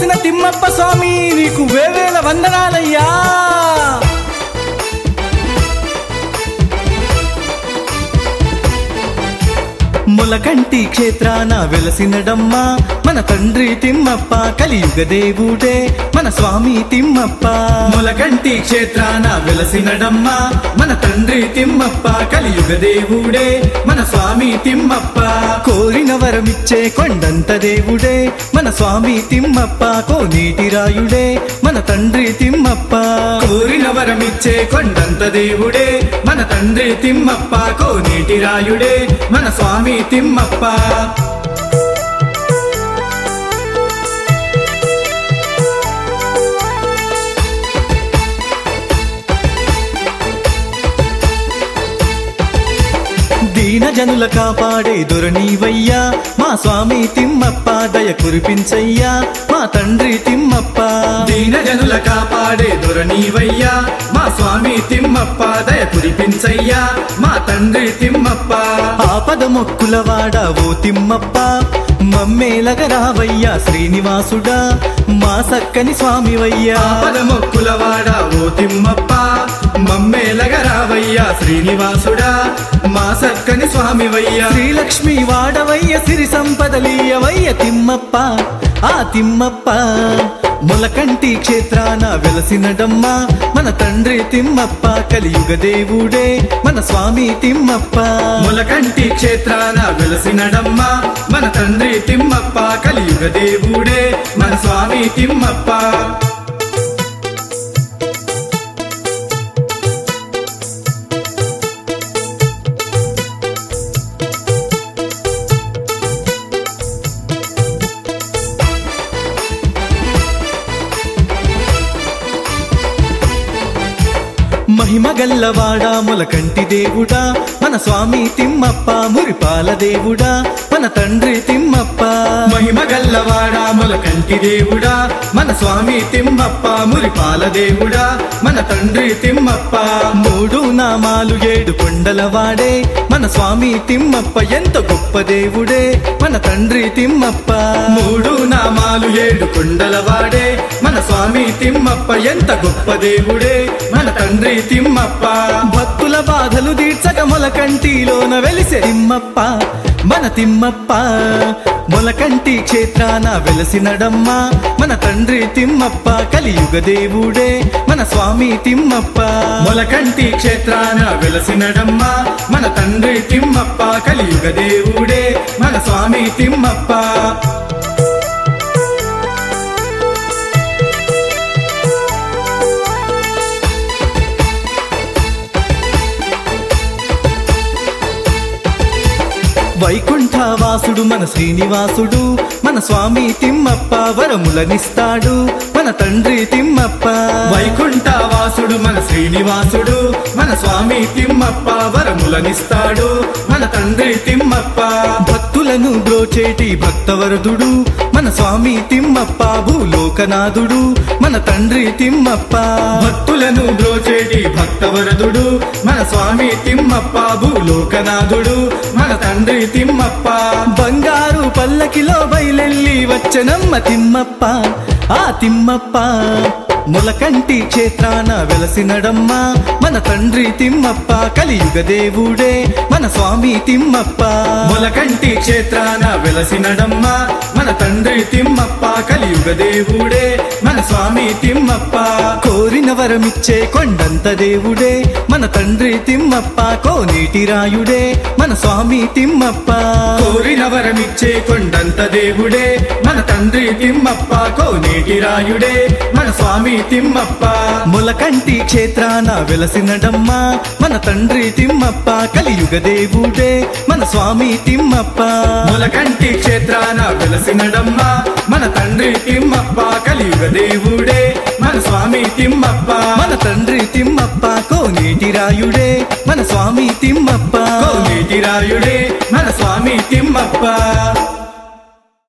వెలసిన తిమ్మప్ప స్వామి నీకు వేవేల వందనాలయ్యా ములకంటి క్షేత్రాన వెలసినడమ్మా మన తండ్రి తిమ్మప్ప కలియుగ దేవుడే మన స్వామి తిమ్మప్ప ములకంటి క్షేత్రాన వెలసినడమ్మా మన తండ్రి తిమ్మప్ప కలియుగ దేవుడే మన స్వామి తిమ్మప్ప కోరిన వరమిచ్చే కొండంత దేవుడే మన స్వామి తిమ్మప్ప కోనేటి రాయుడే మన తండ్రి తిమ్మప్ప కోరిన వరమిచ్చే కొండంత దేవుడే మన తండ్రి తిమ్మప్ప కోనేటి రాయుడే మన స్వామి తిమ్మప్ప దీన జనుల కాపాడే దొరనీవయ్యా మా స్వామి తిమ్మప్ప దయ కురిపించయ్యా మా తండ్రి తిమ్మప్ప దీన జనుల కాపాడే దొరనీవయ్యా మా స్వామి తిమ్మప్ప దయ కురిపించయ్యా మా తండ్రి తిమ్మప్ప ఆపద మొక్కుల వాడ ఓ తిమ్మప్ప మమ్మేలగ రావయ్యా శ్రీనివాసుడా మా సక్కని స్వామివయ్యా ఆపద మొక్కుల వాడ ఓ తిమ్మప్ప మమ్మేలగ రావయ్యా శ్రీనివాసుడా మా సక్కని స్వామివయ్యా శ్రీలక్ష్మి వాడవయ్య సిరి సంపదలీయవయ్య తిమ్మప్ప ఆ తిమ్మప్ప ములకంటి క్షేత్రాన వెలసినడమ్మా మన తండ్రి తిమ్మప్ప కలియుగ దేవుడే మన స్వామి తిమ్మప్ప ములకంటి క్షేత్రాన వెలసినడమ్మా మన తండ్రి తిమ్మప్ప కలియుగ దేవుడే మన స్వామి తిమ్మప్ప మహిమ గల్లవాడా ములకంటి దేవుడా మన స్వామి తిమ్మప్ప మురిపాల దేవుడా మన తండ్రి తిమ్మప్ప మహిమ గల్లవాడా ములకంటి దేవుడా మన స్వామి తిమ్మప్ప మురిపాల దేవుడా మన తండ్రి తిమ్మప్ప మూడు నామాలు ఏడు కొండల వాడే మన స్వామి తిమ్మప్ప ఎంత గొప్ప దేవుడే మన తండ్రి తిమ్మప్ప మూడు నామాలు ఏడు కొండల వాడే మన స్వామి తిమ్మప్ప ఎంత గొప్ప దేవుడే మన తండ్రి తిమ్మప్ప భక్తుల బాధలు తీర్చక మొలకంటిలోన వెలిసే తిమ్మప్ప మన తిమ్మప్ప మొలకంటి క్షేత్రాన వెలసినడమ్మా మన తండ్రి తిమ్మప్ప కలియుగ దేవుడే మన స్వామి తిమ్మప్ప మొలకంటి క్షేత్రాన వెలసినడమ్మా మన తండ్రి తిమ్మప్ప కలియుగ దేవుడే మన స్వామి తిమ్మప్ప వైకుంఠవాసుడు మన శ్రీనివాసుడు మన స్వామి తిమ్మప్ప వరములనిస్తాడు మన తండ్రి తిమ్మప్ప వైకుంఠవాసుడు మన శ్రీనివాసుడు మన స్వామి తిమ్మప్ప వరములనిస్తాడు మన తండ్రి తిమ్మప్ప భక్తులను బ్రోచేటి భక్తవరదుడు మన స్వామి తిమ్మప్ప భూలోకనాథుడు మన తండ్రి తిమ్మప్ప భక్తులను బ్రోచేటి భక్తవరదుడు మన స్వామి తిమ్మప్ప భూలోకనాథుడు మన తండ్రి తిమ్మప్ప బంగారు పల్లకిలో బయలెల్లి వచ్చనమ్మ తిమ్మప్ప ఆ తిమ్మప్ప ములకంటి క్షేత్రాన వెలసినడమ్మా మన తండ్రి తిమ్మప్ప కలియుగ దేవుడే మన స్వామి తిమ్మప్ప ములకంటి క్షేత్రాన వెలసినడమ్మా మన తండ్రి తిమ్మప్ప కలియుగ దేవుడే మన స్వామి తిమ్మప్ప కోరిన వరమిచ్చే కొండంత దేవుడే మన తండ్రి తిమ్మప్ప కోనేటి రాయుడే మన స్వామి తిమ్మప్ప కోరిన వరమిచ్చే కొండంత దేవుడే మన తండ్రి తిమ్మప్ప కోనేటి రాయుడే మన స్వామి తిమ్మప్ప ములకంటి క్షేత్రాన వెలసినడమ్మా మన తండ్రి తిమ్మప్ప కలియుగ దేవుడే మన స్వామి తిమ్మప్ప ములకంటి క్షేత్రాన వెలసినడమ్మా మన తండ్రి తిమ్మప్ప కలియుగ దేవుడే మన స్వామి తిమ్మప్ప మన తండ్రి తిమ్మప్ప కోనేటి రాయుడే మన స్వామి తిమ్మప్ప కోనేటి రాయుడే మన స్వామి తిమ్మప్ప